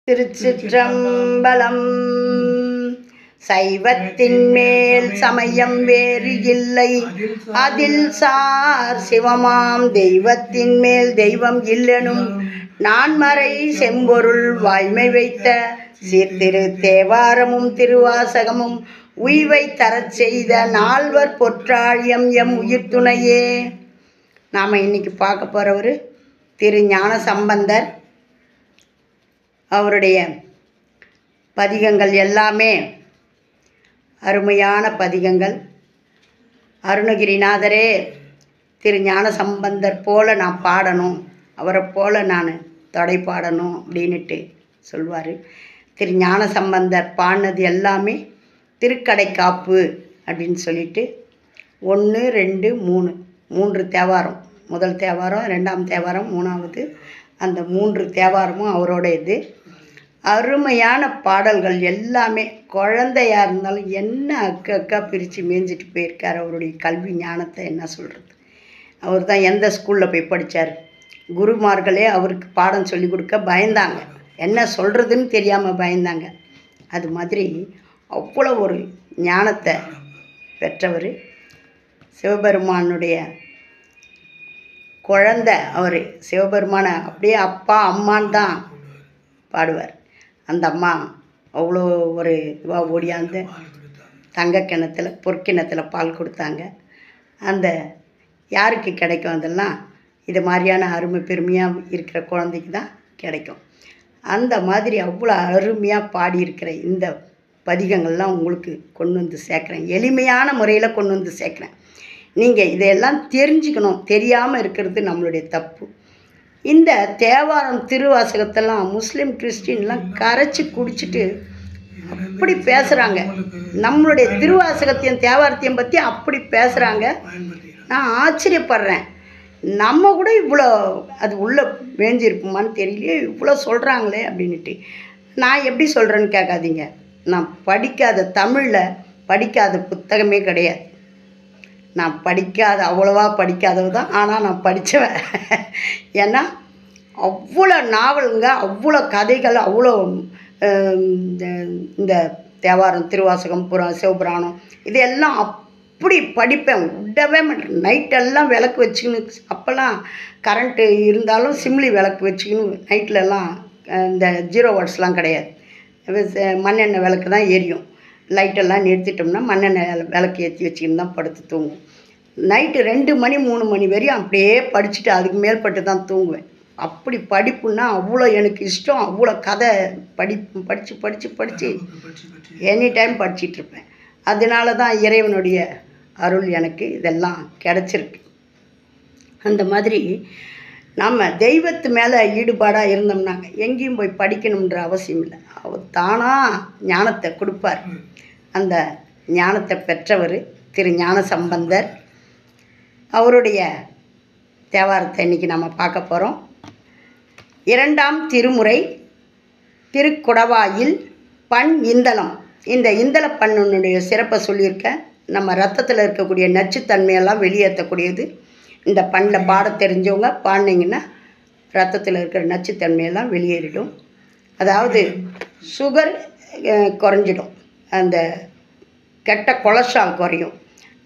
திருச்சிற்றம்பலம் சைவத்தின் மேல் சமயம் வேறு இல்லை அதில் சார் சிவமாம் தெய்வத்தின் மேல் தெய்வம் இல்லெனும் நான்மறை செம்பொருள் வாய்மை வைத்த சீர்திரு தேவாரமும் திருவாசகமும் உய்வை தரச் செய்த நால்வர் பொற்றாழியம் எம் உயிர் துணையே நாம் இன்னைக்கு பார்க்க போகிறவர் திரு ஞான சம்பந்தர் அவருடைய பதிகங்கள் எல்லாமே அருமையான பதிகங்கள் அருணகிரிநாதரே திரு ஞான சம்பந்தர் போல நான் பாடணும் அவரை போல நான் தொடை பாடணும் அப்படின்னுட்டு சொல்வார் திரு ஞான சம்பந்தர் பாடினது எல்லாமே திருக்கடைக்காப்பு அப்படின்னு சொல்லிட்டு ஒன்று ரெண்டு மூணு மூன்று தேவாரம் முதல் தேவாரம் ரெண்டாம் தேவாரம் மூணாவது அந்த மூன்று தேவாரமும் அவரோட இது அருமையான பாடல்கள் எல்லாமே குழந்தையா இருந்தாலும் என்ன அக்கு அக்கா பிரித்து மேய்ஞ்சிட்டு போயிருக்கார் அவருடைய கல்வி ஞானத்தை என்ன சொல்கிறது அவர் தான் எந்த ஸ்கூலில் போய் படித்தார் குருமார்களே அவருக்கு பாடம் சொல்லி கொடுக்க பயந்தாங்க என்ன சொல்கிறதுன்னு தெரியாமல் பயந்தாங்க அது மாதிரி அவ்வளோ ஒரு ஞானத்தை பெற்றவர் சிவபெருமானுடைய குழந்தை அவர் சிவபெருமானை அப்படியே அப்பா அம்மான்னு தான் பாடுவார் அந்த அம்மா அவ்வளோ ஒரு இதுவாக ஓடியாந்து தங்க கிணத்துல பொற்கிணத்துல பால் கொடுத்தாங்க அந்த யாருக்கு கிடைக்கும் அதெல்லாம் இது மாதிரியான அருமை பெருமையாக இருக்கிற குழந்தைக்கு தான் கிடைக்கும் அந்த மாதிரி அவ்வளோ அருமையாக பாடியிருக்கிற இந்த பதிகங்கள்லாம் உங்களுக்கு கொண்டு வந்து சேர்க்குறேன் எளிமையான முறையில் கொண்டு வந்து சேர்க்குறேன் நீங்கள் இதையெல்லாம் தெரிஞ்சுக்கணும் தெரியாமல் இருக்கிறது நம்மளுடைய தப்பு இந்த தேவாரம் திருவாசகத்தெல்லாம் முஸ்லீம் கிறிஸ்டின்லாம் கரைச்சி குடிச்சிட்டு அப்படி பேசுகிறாங்க நம்மளுடைய திருவாசகத்தையும் தேவாரத்தையும் பற்றி அப்படி பேசுகிறாங்க நான் ஆச்சரியப்படுறேன் நம்ம கூட இவ்வளோ அது உள்ளே மேஞ்சிருக்குமான்னு தெரியலையே இவ்வளோ சொல்கிறாங்களே அப்படின்ட்டு நான் எப்படி சொல்கிறேன்னு கேட்காதீங்க நான் படிக்காத தமிழில் படிக்காத புத்தகமே கிடையாது நான் படிக்காத அவ்வளோவா படிக்காதவ தான் ஆனால் நான் படித்தவன் ஏன்னா அவ்வளோ நாவலுங்க அவ்வளோ கதைகள் அவ்வளோ இந்த இந்த தேவாரம் திருவாசகம் புரா சிவபுராணம் இதெல்லாம் அப்படி படிப்பேன் விடவே மாட்டேன் நைட்டெல்லாம் விளக்கு வச்சுக்கின்னு அப்போல்லாம் கரண்ட்டு இருந்தாலும் சிம்லி விளக்கு வச்சுக்கின்னு நைட்லலாம் இந்த ஜீரோ வாட்ஸ்லாம் கிடையாது மண்ணெண்ணெய் விளக்கு தான் எரியும் லைட்டெல்லாம் நிறுத்திட்டோம்னா மண்ணெண்ணெய் விளக்கு ஏற்றி வச்சுக்கின்னு தான் படுத்து தூங்குவோம் நைட்டு ரெண்டு மணி மூணு மணி வரையும் அப்படியே படிச்சுட்டு அதுக்கு மேற்பட்டு தான் தூங்குவேன் அப்படி படிப்புன்னா அவ்வளோ எனக்கு இஷ்டம் அவ்வளோ கதை படி படித்து படித்து படித்து எனி டைம் படிச்சிட்ருப்பேன் அதனால தான் இறைவனுடைய அருள் எனக்கு இதெல்லாம் கிடச்சிருக்கு அந்த மாதிரி நம்ம தெய்வத்து மேலே ஈடுபாடாக இருந்தோம்னாங்க எங்கேயும் போய் படிக்கணுன்ற அவசியம் இல்லை அவர் தானாக ஞானத்தை கொடுப்பார் அந்த ஞானத்தை பெற்றவர் திரு ஞான சம்பந்தர் அவருடைய தேவாரத்தை இன்றைக்கி நம்ம பார்க்க போகிறோம் இரண்டாம் திருமுறை திருக்குடவாயில் பண் இந்தளம் இந்த இந்தள பண்ணுடைய சிறப்பை சொல்லியிருக்கேன் நம்ம ரத்தத்தில் இருக்கக்கூடிய நச்சுத்தன்மையெல்லாம் வெளியேற்றக்கூடியது இந்த பண்ணில் பாட தெரிஞ்சவங்க பாடினீங்கன்னா ரத்தத்தில் இருக்கிற நச்சுத்தன்மையெல்லாம் வெளியேறிடும் அதாவது சுகர் குறைஞ்சிடும் அந்த கெட்ட கொலஸ்ட்ரால் குறையும்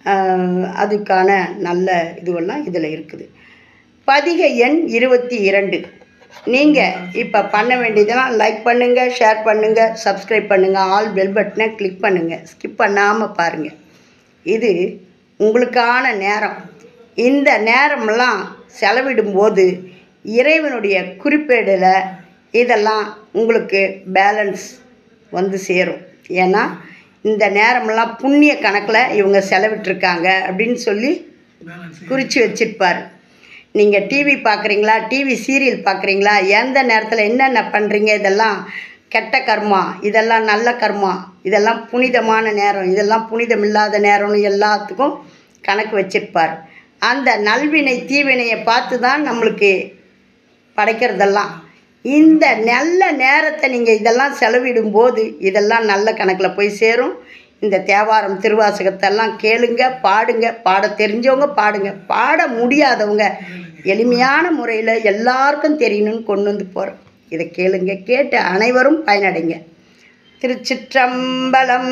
அதுக்கான நல்ல இதுவெல்லாம் இதில் இருக்குது பதிக எண் இருபத்தி இரண்டு நீங்கள் இப்போ பண்ண வேண்டியதெல்லாம் லைக் பண்ணுங்கள் ஷேர் பண்ணுங்கள் சப்ஸ்கிரைப் பண்ணுங்கள் ஆல் பெல் பட்டனை கிளிக் பண்ணுங்கள் ஸ்கிப் பண்ணாமல் பாருங்கள் இது உங்களுக்கான நேரம் இந்த நேரமெல்லாம் செலவிடும்போது இறைவனுடைய குறிப்பேடில் இதெல்லாம் உங்களுக்கு பேலன்ஸ் வந்து சேரும் ஏன்னா இந்த நேரமெல்லாம் புண்ணிய கணக்கில் இவங்க செலவிட்டுருக்காங்க அப்படின்னு சொல்லி குறித்து வச்சிருப்பார் நீங்கள் டிவி பார்க்குறீங்களா டிவி சீரியல் பார்க்குறீங்களா எந்த நேரத்தில் என்னென்ன பண்ணுறீங்க இதெல்லாம் கெட்ட கர்மா இதெல்லாம் நல்ல கர்மா இதெல்லாம் புனிதமான நேரம் இதெல்லாம் புனிதம் இல்லாத நேரம்னு எல்லாத்துக்கும் கணக்கு வச்சிருப்பார் அந்த நல்வினை தீவினையை பார்த்து தான் நம்மளுக்கு படைக்கிறதெல்லாம் இந்த நல்ல நேரத்தை நீங்கள் இதெல்லாம் செலவிடும்போது இதெல்லாம் நல்ல கணக்கில் போய் சேரும் இந்த தேவாரம் திருவாசகத்தெல்லாம் கேளுங்க பாடுங்க பாட தெரிஞ்சவங்க பாடுங்க பாட முடியாதவங்க எளிமையான முறையில் எல்லாருக்கும் தெரியணும்னு கொண்டு வந்து போகிறேன் இதை கேளுங்க கேட்டு அனைவரும் பயனடைங்க திருச்சிற்றம்பலம்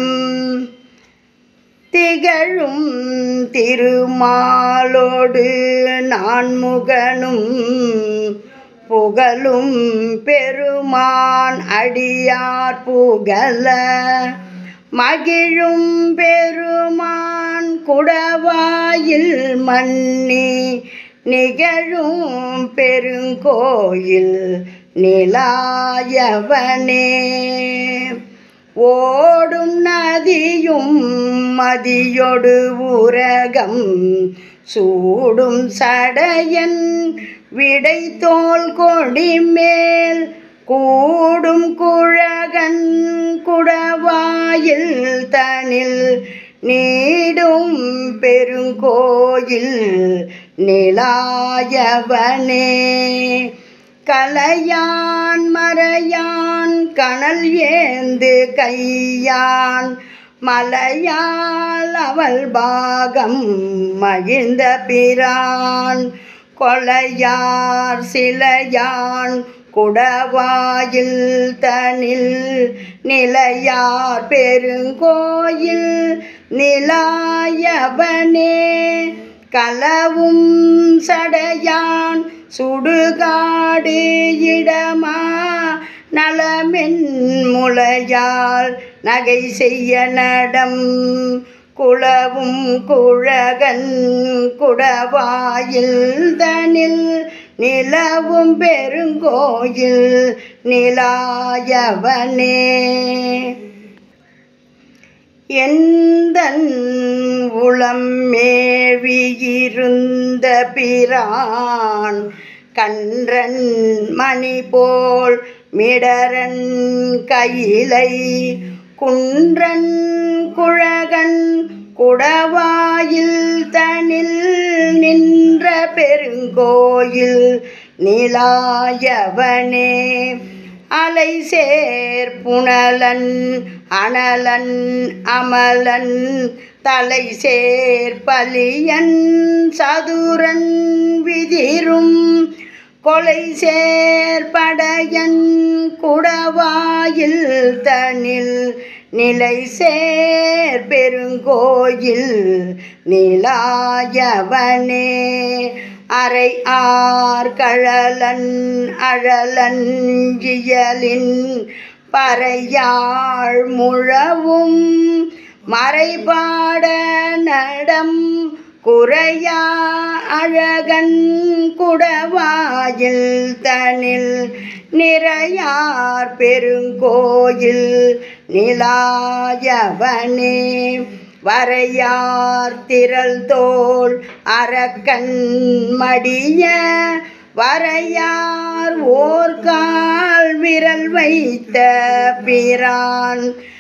திகழும் திருமாலோடு நான்முகனும் புகழும் பெருமான் அடியார் புகழ மகிழும் பெருமான் குடவாயில் மன்னி நிகழும் பெருங்கோயில் நிலாயவனே ஓடும் நதியும் மதியொடு உரகம் சூடும் சடையன் விடை தோல் கொடி மேல் கூடும் குழகன் குடவாயில் தனில் நீடும் பெருங்கோயில் நிலாயவனே கலையான் மறையான் கனல் ஏந்து கையான் மலையால் அவள் பாகம் மகிழ்ந்த பிரான் கொலையார் சிலையான் குடவாயில் தனில் நிலையார் பெருங்கோயில் நிலாயவனே கலவும் சடையான் சுடுகாடு இடமா நலமென் முளையால் நகை செய்ய நடம் குளவும் குழகன் குடவாயில் தனில் நிலவும் பெருங்கோயில் நிலாயவனே எந்தன் உளம் மேவியிருந்த பிரான் கன்றன் மணி போல் மிடரன் கையிலை குன்றன் குழகன் குடவாயில் தனில் நின்ற பெருங்கோயில் நிலாயவனே அலை சேர் புனலன் அனலன் அமலன் தலை சேர் பலியன் சதுரன் விதிரும் கொலை சேர் படையன் குடவாயில் தனில் நிலை சேர் பெருங்கோயில் நிலாயவனே அரை ஆர் கழலன் அழலன் இயலின் பறையாள் முழவும் மறைபாட நடம் குறையா அழகன் குடவாயில் தனில் நிறையார் பெருங்கோயில் நிலாயவனே வரையார் திரள் தோல் அரக்கன் மடிய வரையார் ஓர்கால் விரல் வைத்த பிரான்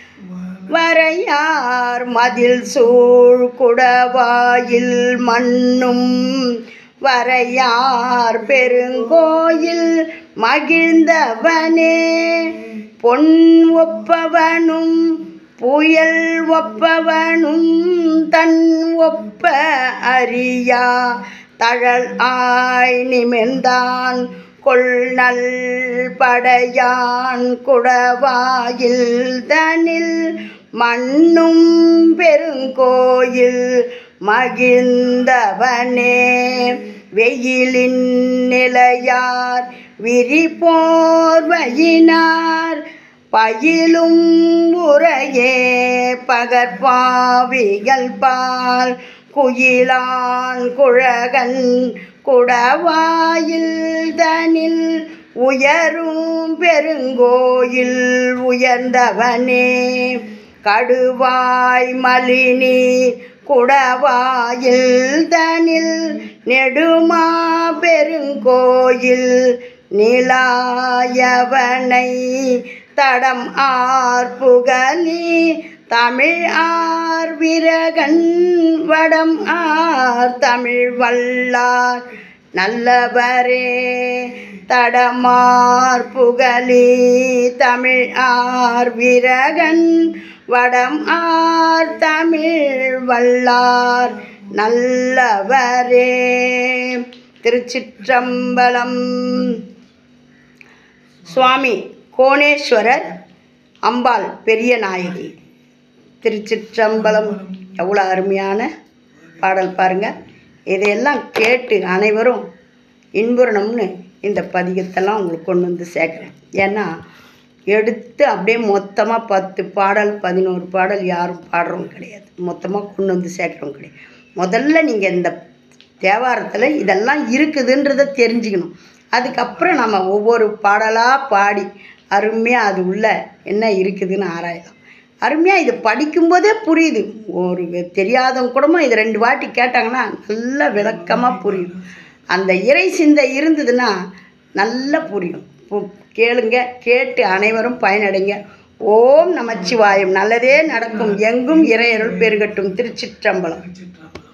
வரையார் மதில் சூழ் குடவாயில் மண்ணும் வரையார் பெருங்கோயில் மகிழ்ந்தவனே பொன் ஒப்பவனும் புயல் ஒப்பவனும் தன் ஒப்ப அறியா தழல் ஆய் நிமிர்ந்தான் கொள்நல் படையான் குடவாயில் தனில் மண்ணும் பெருங்கோயில் மகிழ்ந்தவனே வெயிலின் நிலையார் விரிபோர்வையினார் பயிலும் உரையே பகற்பாவிகள் பால் குயிலான் குழகன் குடவாயில் தனில் உயரும் பெருங்கோயில் உயர்ந்தவனே கடுவாய் மலினி குடவாயில் தனில் நெடுமா பெருங்கோயில் நிலாயவனை தடம் ஆர்புகலி தமிழ் ஆர் விரகன் வடம் ஆர் தமிழ் வல்லார் நல்லவரே தடமார் புகழி தமிழ் ஆர் விரகன் வடம் ஆர் தமிழ் வல்லார் நல்லவரே திருச்சிற்றம்பலம் சுவாமி கோணேஸ்வரர் அம்பாள் பெரிய நாயகி திருச்சிற்றம்பலம் எவ்வளோ அருமையான பாடல் பாருங்க இதையெல்லாம் கேட்டு அனைவரும் இன்புறணும்னு இந்த பதிகத்தெல்லாம் உங்களுக்கு கொண்டு வந்து சேர்க்குறேன் ஏன்னா எடுத்து அப்படியே மொத்தமாக பத்து பாடல் பதினோரு பாடல் யாரும் பாடுறவங்க கிடையாது மொத்தமாக கொண்டு வந்து சேர்க்குறவங்க கிடையாது முதல்ல நீங்கள் இந்த தேவாரத்தில் இதெல்லாம் இருக்குதுன்றதை தெரிஞ்சுக்கணும் அதுக்கப்புறம் நம்ம ஒவ்வொரு பாடலாக பாடி அருமையாக அது உள்ள என்ன இருக்குதுன்னு ஆராயலாம் அருமையாக இது படிக்கும்போதே புரியுது ஒரு தெரியாதவங்க கூடமா இது ரெண்டு வாட்டி கேட்டாங்கன்னா நல்ல விளக்கமாக புரியும் அந்த இறை சிந்தை இருந்ததுன்னா நல்லா புரியும் பு- கேளுங்க கேட்டு அனைவரும் பயனடைங்க ஓம் நமச்சிவாயம் நல்லதே நடக்கும் எங்கும் இறையருள் பெருகட்டும் திருச்சிற்றம்பலம் சிற்றம்பலம்